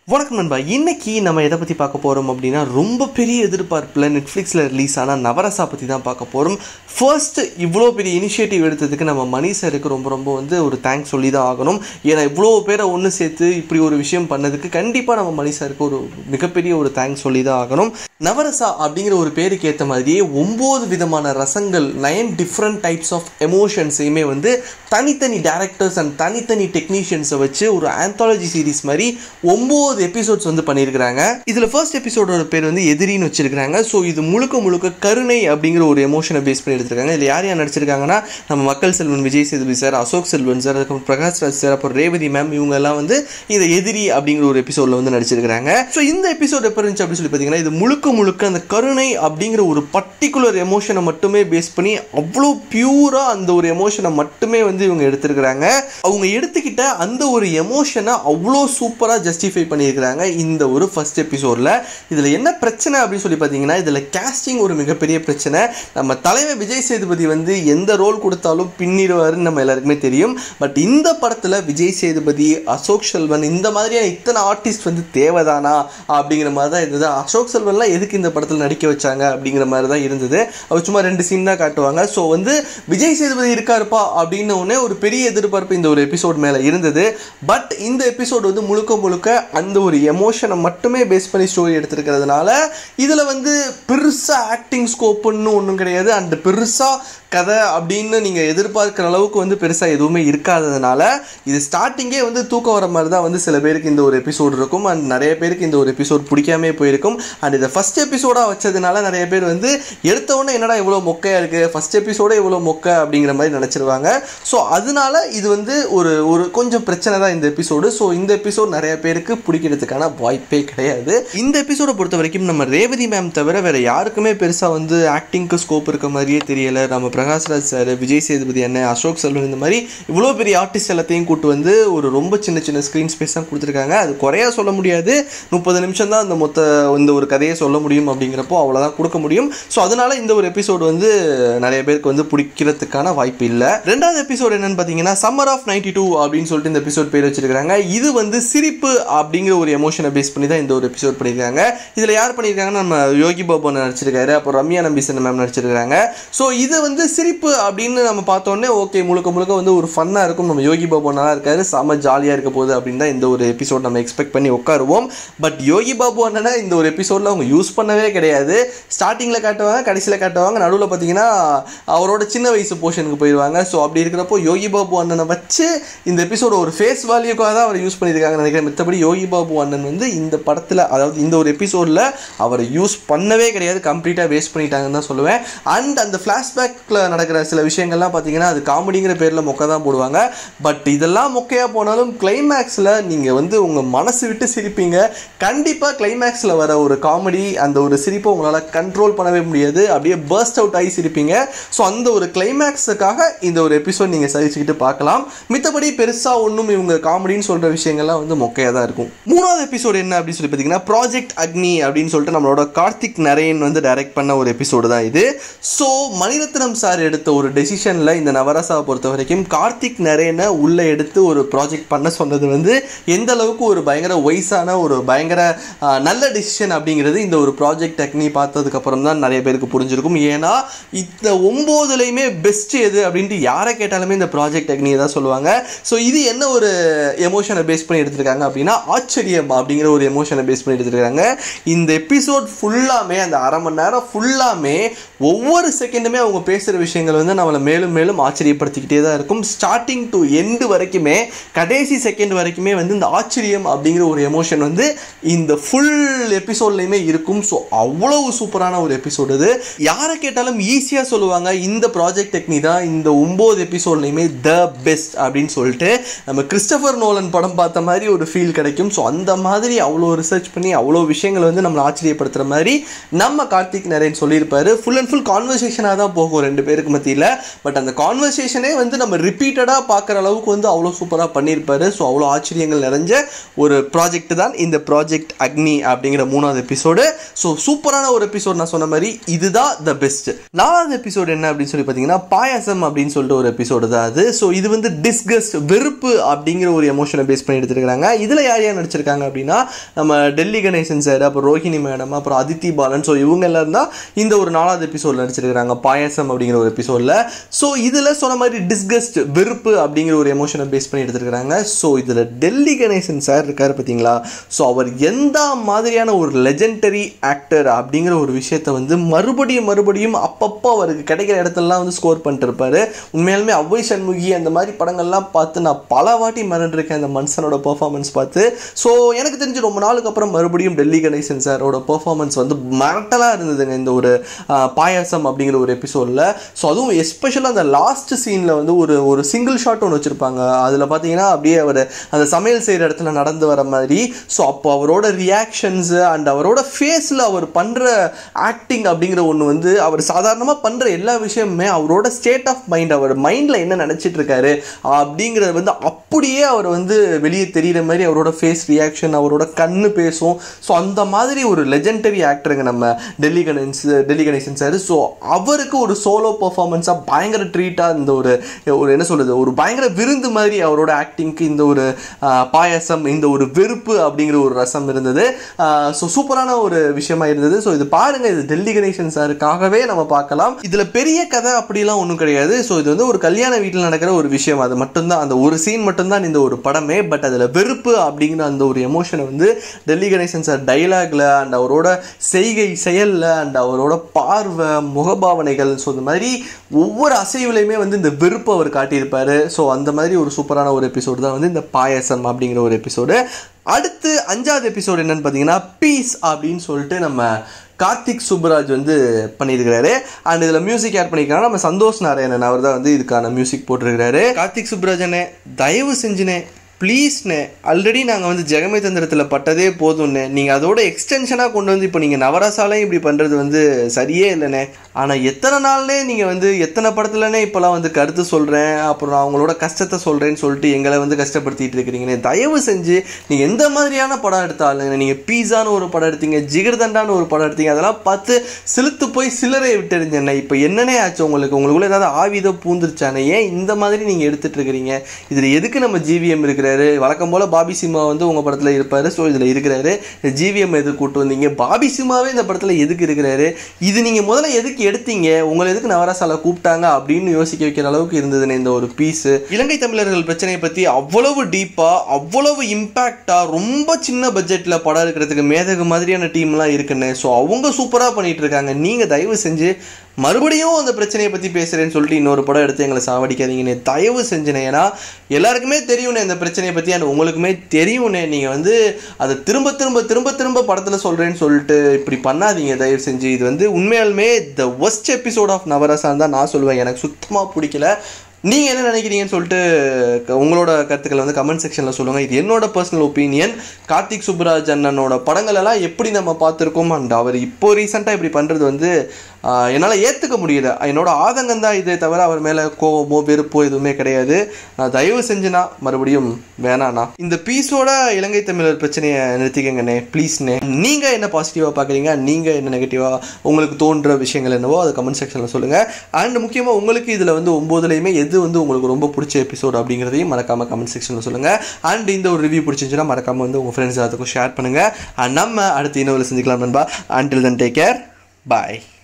வணக்கம் நண்பா இன்னைக்கு நம்ம எதை பற்றி பார்க்க போகிறோம் அப்படின்னா ரொம்ப பெரிய எதிர்பார்ப்பில் நெட்ஃப்ளிக்ஸில் ரிலீஸ் ஆன நவரசா பற்றி தான் பார்க்க போகிறோம் ஃபர்ஸ்ட் இவ்வளோ பெரிய இனிஷியேட்டிவ் எடுத்ததுக்கு நம்ம மணி சாருக்கு ரொம்ப ரொம்ப வந்து ஒரு தேங்க்ஸ் சொல்லி தான் ஆகணும் ஏன்னா இவ்வளோ பேரை ஒன்று சேர்த்து இப்படி ஒரு விஷயம் பண்ணதுக்கு கண்டிப்பாக நம்ம மணி சாருக்கு ஒரு மிகப்பெரிய ஒரு தேங்க்ஸ் சொல்லி தான் ஆகணும் நவரசா அப்படிங்கிற ஒரு பேருக்கு ஏற்ற மாதிரியே ஒம்பது விதமான ரசங்கள் நைன் டிஃப்ரெண்ட் டைப்ஸ் ஆஃப் எமோஷன்ஸையுமே வந்து தனித்தனி டேரக்டர்ஸ் அண்ட் தனித்தனி டெக்னீஷியன்ஸை வச்சு ஒரு ஆந்தாலஜி சீரிஸ் மாதிரி ஒம்பது எபிசோட்ஸ் வந்து பண்ணியிருக்கிறாங்க இதில் ஃபர்ஸ்ட் எபிசோடோட பேர் வந்து எதிரின்னு வச்சிருக்காங்க ஸோ இது முழுக்க முழுக்க கருணை அப்படிங்கிற ஒரு எமோஷனை பேஸ் பண்ணி எடுத்திருக்காங்க இதில் யார் யார் நடிச்சிருக்காங்கன்னா நம்ம மக்கள் செல்வன் விஜய் சேதுபதி சார் அசோக் செல்வன் சார் அதுக்கப்புறம் பிரகாஷ் ராஜ் சார் அப்புறம் ரேவதி மேம் இவங்க எல்லாம் வந்து இந்த எதிரி அப்படிங்கிற ஒரு எபிசோடில் வந்து நடிச்சிருக்காங்க ஸோ இந்த எபிசோட் எப்போ இருந்துச்சு அப்படின்னு சொல்லி பார்த்தீங்கன்னா இது முழுக்க முழுக்க அந்த கருணை அப்படிங்கிற ஒரு பர்டிகுலர் எமோஷனை மட்டுமே பேஸ் பண்ணி அவ்வளோ பியூராக அந்த ஒரு எமோஷனை மட்டுமே வந்து இவங்க எடுத்திருக்கிறாங்க அவங்க எடுத்துக்கிட்ட அந்த ஒரு எமோஷனை அவ்வளோ சூப்பராக ஜஸ்டிஃபை பண்ணியிருக்கிறாங்க இந்த ஒரு ஃபர்ஸ்ட் எபிசோடில் இதில் என்ன பிரச்சனை அப்படின்னு சொல்லி பார்த்தீங்கன்னா இதில் கேஸ்டிங் ஒரு மிகப்பெரிய பிரச்சனை நம்ம தலைவர் விஜய் சேதுபதி வந்து எந்த ரோல் கொடுத்தாலும் பின்னிடுவாருன்னு நம்ம எல்லாருக்குமே தெரியும் பட் இந்த படத்தில் விஜய் சேதுபதி அசோக் செல்வன் இந்த மாதிரியான இத்தனை ஆர்டிஸ்ட் வந்து தேவைதானா அப்படிங்கிற மாதிரி தான் இருந்தது அசோக் செல்வன்லாம் எதுக்கு இந்த படத்தில் நடிக்க வச்சாங்க அப்படிங்கிற மாதிரி தான் இருந்தது அவர் சும்மா ரெண்டு சீன் தான் காட்டுவாங்க ஸோ வந்து விஜய் சேதுபதி இருக்காருப்பா அப்படின்னு உடனே ஒரு பெரிய எதிர்பார்ப்பு இந்த ஒரு எபிசோட் மேலே இருந்தது பட் இந்த எபிசோட் வந்து முழுக்க முழுக்க அந்த ஒரு எமோஷனை மட்டுமே பேஸ் பண்ணி ஸ்டோரி எடுத்திருக்கிறதுனால இதில் வந்து பெருசாக ஆக்டிங் ஸ்கோப்புன்னு ஒன்றும் கிடையாது அண்ட் பெருசாக கதை அப்படின்னு நீங்கள் எதிர்பார்க்குற அளவுக்கு வந்து பெருசாக எதுவுமே இருக்காததுனால இது ஸ்டார்டிங்கே வந்து தூக்கம் வர மாதிரி தான் வந்து சில பேருக்கு இந்த ஒரு எபிசோடு இருக்கும் அண்ட் நிறைய பேருக்கு இந்த ஒரு எபிசோட் பிடிக்காமே போயிருக்கும் அண்ட் இதை ஃபஸ்ட் எபிசோடாக வச்சதுனால நிறைய பேர் வந்து எடுத்த உடனே என்னடா இவ்வளோ மொக்கையாக இருக்குது ஃபஸ்ட் எபிசோடே இவ்வளோ மொக்கை அப்படிங்கிற மாதிரி நினச்சிருவாங்க ஸோ அதனால இது வந்து ஒரு ஒரு கொஞ்சம் பிரச்சனை தான் இந்த எபிசோடு ஸோ இந்த எபிசோட் நிறைய பேருக்கு பிடிக்கிறதுக்கான வாய்ப்பே கிடையாது இந்த எபிசோடை பொறுத்த வரைக்கும் நம்ம ரேவதி மேம் தவிர வேறு யாருக்குமே பெருசாக வந்து ஆக்டிங்க்கு ஸ்கோப் இருக்க மாதிரியே தெரியலை நம்ம பிரகாஷ்ராஜ் சார் விஜய் சேதுபதி அண்ணன் அசோக் செல்வன் இந்த மாதிரி இவ்வளோ பெரிய ஆர்டிஸ்ட் எல்லாத்தையும் கூட்டு வந்து ஒரு ரொம்ப சின்ன சின்ன ஸ்க்ரீன் ஸ்பேஸ் தான் கொடுத்துருக்காங்க அது குறையா சொல்ல முடியாது முப்பது நிமிஷம் தான் அந்த மொத்த இந்த ஒரு கதையை சொல்ல முடியும் அப்படிங்கிறப்போ அவ்வளோதான் கொடுக்க முடியும் ஸோ அதனால இந்த ஒரு எபிசோடு வந்து நிறைய பேருக்கு வந்து பிடிக்கிறதுக்கான வாய்ப்பு இல்லை ரெண்டாவது எபிசோடு என்னன்னு பார்த்தீங்கன்னா சம்மர் ஆஃப் நைன்டி டூ அப்படின்னு சொல்லிட்டு இந்த எபிசோட் பேர் வச்சிருக்காங்க இது வந்து சிரிப்பு அப்படிங்கிற ஒரு எமோஷனை பேஸ் பண்ணி தான் இந்த ஒரு எபிசோட் பண்ணியிருக்காங்க இதில் யார் பண்ணியிருக்காங்கன்னா நம்ம யோகி பாபு நடிச்சிருக்காரு அப்புறம் ரம்யா நம்பிசன் மேம் நடிச்சிருக்காங்க ஸோ இது வந்து சிரிப்பு அப்படின்னு நம்ம பார்த்தோன்னே ஓகே முழுக்க முழுக்க வந்து ஒரு ஃபன்னாக இருக்கும் நம்ம யோகி பாபு நல்லா இருக்காரு செம ஜாலியாக இருக்க போகுது அப்படின்னு தான் இந்த ஒரு எபிசோட் நம்ம எக்ஸ்பெக்ட் பண்ணி உட்காருவோம் பட் யோகி பாபு அண்ணனை இந்த ஒரு எபிசோடில் அவங்க யூஸ் பண்ணவே கிடையாது ஸ்டார்டிங்கில் காட்டுவாங்க கடைசியில் காட்டுவாங்க நடுவில் பார்த்தீங்கன்னா அவரோட சின்ன வயசு போர்ஷனுக்கு போயிடுவாங்க ஸோ அப்படி இருக்கிறப்போ யோகி பாபு அண்ணனை வச்சு இந்த எபிசோட ஒரு ஃபேஸ் வேல்யூக்காக தான் அவர் யூஸ் பண்ணியிருக்காங்கன்னு நினைக்கிறேன் மற்றபடி யோகி பாபு அண்ணன் வந்து இந்த படத்தில் அதாவது இந்த ஒரு எபிசோடில் அவரை யூஸ் பண்ணவே கிடையாது கம்ப்ளீட்டாக வேஸ்ட் பண்ணிட்டாங்கன்னு தான் சொல்லுவேன் அண்ட் அந்த ஃப்ளாஷ்பேக்கில் நடக்கிற சில விஷயங்கள்லாம் பார்த்தீங்கன்னா அது காமெடிங்கிற பேரில் மொக்க தான் போடுவாங்க பட் இதெல்லாம் மொக்கையாக போனாலும் கிளைமேக்ஸில் நீங்கள் வந்து உங்கள் மனசு விட்டு சிரிப்பீங்க கண்டிப்பாக கிளைமேக்ஸில் வர ஒரு காமெடி அந்த ஒரு சிரிப்பை உங்களால் கண்ட்ரோல் பண்ணவே முடியாது அப்படியே பர்ஸ்ட் அவுட் ஆகி சிரிப்பீங்க ஸோ அந்த ஒரு கிளைமேக்ஸுக்காக இந்த ஒரு எபிசோட் நீங்கள் சகிச்சுக்கிட்டு பார்க்கலாம் மித்தபடி பெருசாக ஒன்றும் இவங்க காமெடின்னு சொல்கிற விஷயங்கள்லாம் வந்து மொக்கையாக தான் இருக்கும் மூணாவது எபிசோடு என்ன அப்படின்னு சொல்லி பார்த்தீங்கன்னா ப்ராஜெக்ட் அக்னி அப்படின்னு சொல்லிட்டு நம்மளோட கார்த்திக் நரேன் வந்து டைரக்ட் பண்ண ஒரு எபிசோடு தான் இது ஸோ மணிரத்னம் சார் எடுத்த ஒரு டெசிஷனில் இந்த நவரசாவை பொறுத்த வரைக்கும் கார்த்திக் நரேனை உள்ளே எடுத்து ஒரு ப்ராஜெக்ட் பண்ண சொன்னது வந்து எந்த அளவுக்கு ஒரு பயங்கர வயசான ஒரு பயங்கர ஆஹ், நல்ல டெசிஷன் அப்படிங்கிறது இந்த ஒரு ப்ராஜெக்ட் அக்னி பார்த்ததுக்கப்புறம் தான் நிறைய பேருக்கு புரிஞ்சிருக்கும் ஏன்னா இந்த ஒம்போதுலையுமே பெஸ்ட் எது அப்படின்ட்டு யாரை கேட்டாலுமே இந்த ப்ராஜெக்ட் அக்னியை தான் சொல்லுவாங்க ஸோ இது என்ன ஒரு எமோஷனை பேஸ் பண்ணி எடுத்திருக்காங்க அப்படின்னா ஆச்சரியம் அப்படிங்கிற ஒரு எமோஷனை பேஸ் பண்ணி எடுத்திருக்காங்க இந்த எபிசோட் ஃபுல்லாமே அந்த அரை மணி நேரம் ஃபுல்லாமே ஒவ்வொரு செகண்டுமே அவங்க பேசுகிற விஷயங்கள் வந்து நம்மளை மேலும் மேலும் ஆச்சரியப்படுத்திக்கிட்டே தான் இருக்கும் ஸ்டார்டிங் டு எண்டு வரைக்குமே கடைசி செகண்ட் வரைக்குமே வந்து இந்த ஆச்சரியம் அப்படிங்கிற ஒரு எமோஷன் வந்து இந்த ஃபுல் எபிசோட்லையுமே இருக்கும் ஸோ அவ்வளவு சூப்பரான ஒரு எபிசோடு இது யாரை கேட்டாலும் ஈஸியாக சொல்லுவாங்க இந்த ப்ராஜெக்ட் டெக்னி தான் இந்த ஒம்பது எபிசோட்லையுமே த பெஸ்ட் அப்படின்னு சொல்லிட்டு நம்ம கிறிஸ்டபர் நோலன் படம் பார்த்த மாதிரி ஒரு ஃபீல் கிடைக்கும் ஸோ அந்த மாதிரி அவ்வளோ ரிசர்ச் பண்ணி அவ்வளோ விஷயங்கள் வந்து நம்மளை ஆச்சரியப்படுத்துகிற மாதிரி நம்ம கார்த்திக் நரேன் சொல்லியிருப்பாரு ஃபுல் அண்ட் ஃபுல் கான்வர்சேஷனாக தான் போகும் ரெண்டு பேருக்கு மத்தியில் பட் அந்த கான்வர்சேஷனே வந்து நம்ம ரிப்பீட்டடாக பார்க்குற அளவுக்கு வந்து அவ்வளோ சூப்பராக பண்ணியிருப்பாரு ஸோ அவ்வளோ ஆச்சரியங்கள் நிறைஞ்ச ஒரு ப்ராஜெக்ட் தான் இந்த ப்ராஜெக்ட் அக்னி அப்படிங்கிற மூணாவது எபிசோடு ஸோ சூப்பரான ஒரு எபிசோட் நான் சொன்ன மாதிரி இதுதான் த பெஸ்ட் நாலாவது எபிசோட் என்ன அப்படின்னு சொல்லி பார்த்தீங்கன்னா பாயாசம் அப்படின்னு சொல்லிட்டு ஒரு எபிசோடு தான் அது ஸோ இது வந்து டிஸ்கஸ்ட் வெறுப்பு அப்படிங்கிற ஒரு எமோஷனை பேஸ் பண்ணி எடுத்துருக்காங்க இதில் யார் யார் நடிச்சிருக்காங்க அப்படின்னா நம்ம டெல்லி கணேசன் சார் அப்புறம் ரோஹிணி மேடம் அப்புறம் அதித்தி பாலன் ஸோ இவங்க எல்லாரும் தான் இந்த ஒரு நாலாவது எபிசோடில் நடிச்சிருக்காங்க பாயாசம் அப்படிங்கிற ஒரு எபிசோடில் ஸோ இதில் சொன்ன மாதிரி டிஸ்கஸ்ட் வெறுப்பு அப்படிங்கிற ஒரு எமோஷனை பேஸ் பண்ணி எடுத்துருக்காங்க ஸோ இதில் டெல்லி கணேசன் சார் இருக்கார் பார்த்தீங்களா ஸோ அவர் எந்த மாதிரியான ஒரு லெஜெண்டரி ஆக்டர் அப்படிங்கிற ஒரு விஷயத்தை வந்து மறுபடியும் மறுபடியும் அப்பப்போ அவருக்கு கிடைக்கிற இடத்துலலாம் வந்து ஸ்கோர் பண்ணிட்டு இருப்பாரு உண்மையாலுமே அவ்வை சண்முகி அந்த மாதிரி படங்கள்லாம் பார்த்து நான் பல வாட்டி மறந்துருக்கேன் அந்த மனுஷனோட பெர்ஃபார்மன்ஸ் பார்த்து ஸோ எனக்கு தெரிஞ்சு ரொம்ப நாளுக்கு அப்புறம் மறுபடியும் டெல்லி கணேசன் சாரோட பெர்ஃபார்மன்ஸ் வந்து மிரட்டலாக இருந்ததுங்க இந்த ஒரு ஆஹ், பாயாசம் அப்படிங்கிற ஒரு எபிசோடில் ஸோ அதுவும் எஸ்பெஷலாக அந்த லாஸ்ட் சீனில் வந்து ஒரு ஒரு சிங்கிள் ஷாட் ஒன்று வச்சுருப்பாங்க அதில் பார்த்தீங்கன்னா அப்படியே அவர் அந்த சமையல் செய்கிற இடத்துல நடந்து வர மாதிரி ஸோ அப்போ அவரோட ரியாக்ஷன்ஸு அண்ட் அவரோட ஃபேஸில் அவர் பண்ணுற ஆக்டிங் அப்படிங்கிற ஒன்று வந்து அவர் சாதாரணமாக பண்ணுற எல்லா விஷயமுமே அவரோட ஸ்டேட் ஆஃப் மைண்ட் அவர் மைண்டில் என்ன நினச்சிட்டு இருக்காரு அப்படிங்கிறது வந்து அப்படியே அவர் வந்து வெளியே தெரியிற மாதிரி அவரோட ஃபேஸ் ரியாக்ஷன் அவரோட கண்ணு பேசும் ஸோ அந்த மாதிரி ஒரு லெஜெண்டரி ஆக்டருங்க நம்ம டெல்லி கணேஷ் டெல்லி கணேசன் சார் ஸோ அவருக்கு ஒரு சோலோ பர்ஃபார்மன்ஸாக பயங்கர ட்ரீட்டாக இந்த ஒரு ஒரு என்ன சொல்கிறது ஒரு பயங்கர விருந்து மாதிரி அவரோட ஆக்டிங்க்கு இந்த ஒரு ஆஹ், பாயாசம் இந்த ஒரு வெறுப்பு அப்படிங்கிற ஒரு ரசம் இருந்தது ஸோ சூப்பரான ஒரு விஷயமா இருந்தது ஸோ இது பாருங்க இது டெல்லி கணேசன் சாருக்காகவே நம்ம பார்க்கலாம் இதில் பெரிய கதை அப்படிலாம் ஒன்றும் கிடையாது ஸோ இது வந்து ஒரு கல்யாண வீட்டில் நடக்கிற ஒரு விஷயம் அது மட்டும்தான் அந்த ஒரு சீன் மட்டும்தான் இந்த ஒரு படமே பட் அதில் வெறுப்பு அப்படிங்கிற அந்த ஒரு எமோஷனை வந்து டெல்லி கணேசன் சார் டைலாக்ல அண்ட் அவரோட செய்கை செயலில் அண்ட் அவரோட பார்வை முகபாவனைகள் ஸோ இந்த மாதிரி ஒவ்வொரு அசைவுலையுமே வந்து இந்த வெறுப்பு அவர் காட்டியிருப்பாரு ஸோ அந்த மாதிரி ஒரு சூப்பரான ஒரு எபிசோடு தான் வந்து இந்த பாயசம் அப்படிங்கிற ஒரு எபிசோடு அடுத்து அஞ்சாவது எபிசோடு என்னன்னு பார்த்தீங்கன்னா பீஸ் அப்படின்னு சொல்லிட்டு நம்ம கார்த்திக் சுப்புராஜ் வந்து பண்ணியிருக்கிறாரு அண்ட் இதில் மியூசிக் ஆட் பண்ணியிருக்காங்க நம்ம சந்தோஷ் நாராயணன் அவர் தான் வந்து இதுக்கான மியூசிக் போட்டிருக்கிறாரு கார்த்திக் சுப்புராஜனே தயவு செஞ்சுனே ப்ளீஸ்ண்ணே ஆல்ரெடி நாங்கள் வந்து ஜெகமே தந்திரத்தில் பட்டதே போதும்ண்ணே நீங்கள் அதோட எக்ஸ்டென்ஷனாக கொண்டு வந்து இப்போ நீங்கள் நவராசாலையும் இப்படி பண்ணுறது வந்து சரியே இல்லைண்ணே ஆனால் எத்தனை நாள்னே நீங்கள் வந்து எத்தனை படத்துலனே இப்போலாம் வந்து கருத்து சொல்கிறேன் அப்புறம் நான் அவங்களோட கஷ்டத்தை சொல்கிறேன்னு சொல்லிட்டு எங்களை வந்து கஷ்டப்படுத்திட்டு இருக்கிறீங்கண்ணே தயவு செஞ்சு நீங்கள் எந்த மாதிரியான படம் எடுத்தாலும் நீங்கள் பீஸான்னு ஒரு படம் எடுத்தீங்க ஜிகர்தண்டான்னு ஒரு படம் எடுத்தீங்க அதெல்லாம் பார்த்து சிலுத்து போய் சில்லறை விட்டுருந்தேண்ணே இப்போ என்னனே ஆச்சு உங்களுக்கு உங்களுக்குள்ள ஏதாவது ஆவிதோ பூந்துருச்சானே ஏன் இந்த மாதிரி நீங்கள் எடுத்துட்டு இருக்கிறீங்க இதில் எதுக்கு நம்ம ஜிவிஎம் இருக்கிறாரு வழக்கம் போல் பாபி சிம்மா வந்து உங்கள் படத்தில் இருப்பார் ஸோ இதில் இருக்கிறாரு ஜிவிஎம் எதுக்கு கூட்டு வந்தீங்க பாபி சிம்மாவே இந்த படத்தில் எதுக்கு இருக்கிறாரு இது நீங்கள் முதல்ல எதுக்கு எடுத்தீங்க உங்களை எதுக்கு நவராசால கூப்பிட்டாங்க அப்படின்னு யோசிக்க வைக்கிற அளவுக்கு இருந்ததுன்னு இந்த ஒரு பீஸு இலங்கை தமிழர்கள் பிரச்சனையை பற்றி அவ்வளவு டீப்பாக அவ்வளவு இம்பேக்டாக ரொம்ப சின்ன பட்ஜெட்டில் படம் இருக்கிறதுக்கு மேதகு மாதிரியான டீம்லாம் இருக்குன்னு ஸோ அவங்க சூப்பராக பண்ணிட்டு இருக்காங்க நீங்கள் தயவு செஞ்சு மறுபடியும் அந்த பிரச்சனையை பற்றி பேசுகிறேன்னு சொல்லிட்டு இன்னொரு படம் எடுத்து எங்களை சாவடிக்காதீங்கண்ணே தயவு செஞ்சுனே ஏன்னா எல்லாருக்குமே தெரியும்ண்ணே இந்த பிரச்சனையை பற்றி அண்ட் உங்களுக்குமே தெரியும்ண்ணே நீங்கள் வந்து அதை திரும்ப திரும்ப திரும்ப திரும்ப படத்தில் சொல்கிறேன்னு சொல்லிட்டு இப்படி பண்ணாதீங்க தயவு செஞ்சு இது வந்து உண்மையாலுமே the worst episode of Navarasa தான் நான் சொல்லுவேன் எனக்கு சுத்தமாக பிடிக்கல நீங்கள் என்ன நினைக்கிறீங்கன்னு சொல்லிட்டு க- உங்களோட கருத்துக்களை வந்து கமெண்ட் செக்ஷனில் சொல்லுங்கள் இது என்னோட பர்சனல் ஒப்பீனியன் கார்த்திக் சுப்புராஜ் அண்ணனோட படங்கள் எல்லாம் எப்படி நம்ம பார்த்துருக்கோம் அண்ட் அவர் இப்போ ரீசெண்டாக இப்படி பண்ணுறது வந்து என்னால் ஏற்றுக்க முடியல என்னோட ஆதங்கம் தான் இதே தவிர அவர் மேலே கோவமோ வெறுப்போ எதுவுமே கிடையாது நான் தயவு செஞ்சுனா மறுபடியும் வேணாண்ணா இந்த பீஸோட இலங்கை தமிழர் பிரச்சனையை நிறுத்திக்கங்கண்ணே ப்ளீஸ்ண்ணே நீங்கள் என்ன பாசிட்டிவாக பார்க்குறீங்க நீங்கள் என்ன நெகட்டிவாக உங்களுக்கு தோன்ற விஷயங்கள் என்னவோ அதை கமெண்ட் செக்ஷனில் சொல்லுங்கள் அண்ட் முக்கியமாக உங்களுக்கு இதில் வந்து ஒம்போதுலேயுமே எது வந்து உங்களுக்கு ரொம்ப பிடிச்ச எபிசோட் அப்படிங்கிறதையும் மறக்காமல் கமெண்ட் செக்ஷனில் சொல்லுங்கள் அண்ட் இந்த ஒரு ரிவ்யூ பிடிச்சிருந்துச்சுன்னா மறக்காமல் வந்து உங்கள் ஃப்ரெண்ட்ஸ் எல்லாத்துக்கும் ஷேர் பண்ணுங்கள் அண்ட் நம்ம அடுத்த இன்னொரு சந்திக்கலாம் நண்பா அண்டில் தன் டேக் கேர் பாய்